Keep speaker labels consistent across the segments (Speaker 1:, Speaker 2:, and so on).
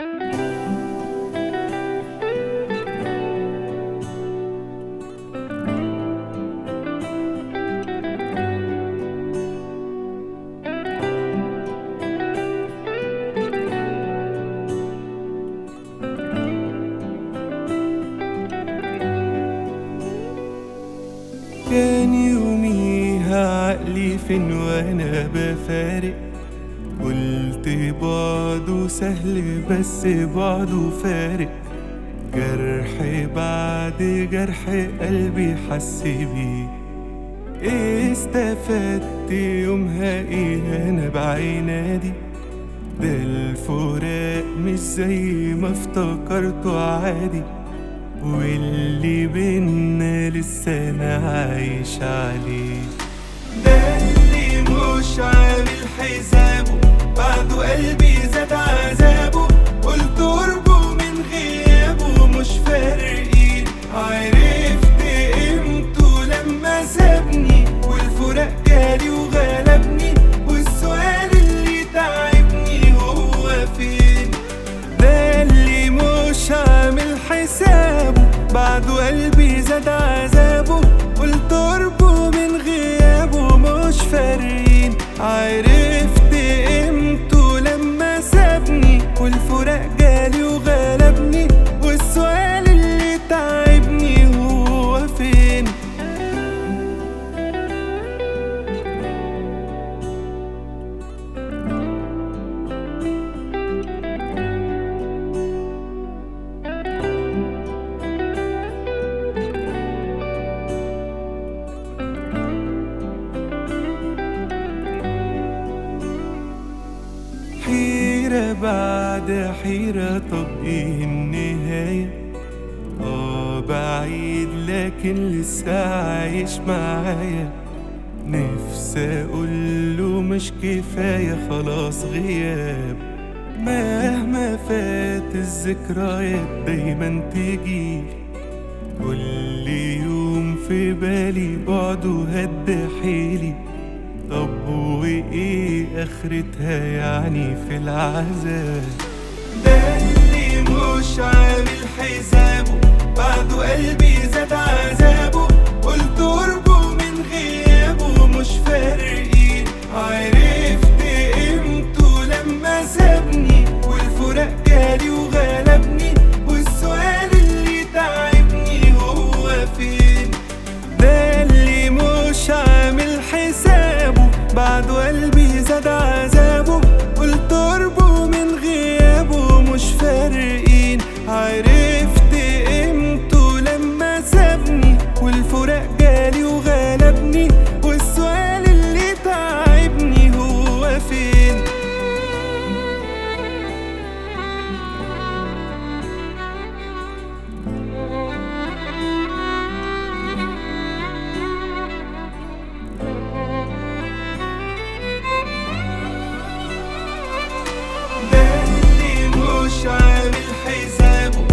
Speaker 1: كان يوميها عقلي فين وانا بفارق قلت بعده سهل بس بعده فارق جرح بعد جرح قلبي حس بيه إيه استفدت يومها ايه انا بعينادي ده الفراق مش زي ما افتكرته عادي واللي بينا لسه انا عايش عليه ده اللي مش عامل حسابه بعده قلبي زاد عذابه قلت قربه من غيابه مش فارقين عرفت قيمته لما سابني والفراق جالي وغلبني والسؤال اللي تعبني هو فين ده اللي مش عامل حسابه بعده قلبي زاد عذابه قلت قربه من غيابه مش فارقين عرفت قيمته لما سابني والفراق جالي وغلبني والسؤال اللي تعبني هو فين حيرة بعد حيرة طب ايه النهاية اه بعيد لكن لسه عايش معايا نفسي اقوله مش كفاية خلاص غياب مهما فات الذكريات دايما تجيلي كل يوم في بالي بعده هد حيلي طب وايه اخرتها يعني في العذاب ده اللي مش عامل حسابه بعده قلبي زاد عذابه قلت قربه من غيابه مش فارقين عرفت قيمته لما سابني والفراق جالي وغلبني والسؤال اللي تعبني هو فين ده اللي مش عامل حسابه بعده قلبي زاد عذابه قلت قربه من غيابه مش فارقين عرفت قيمته لما سابني والفراق جالي وغلبني والسؤال اللي تعبني هو فين ده اللي مش عامل حسابه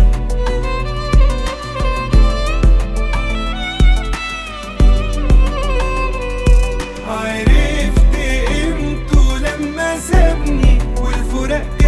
Speaker 1: عرفت قيمته لما سابني والفراق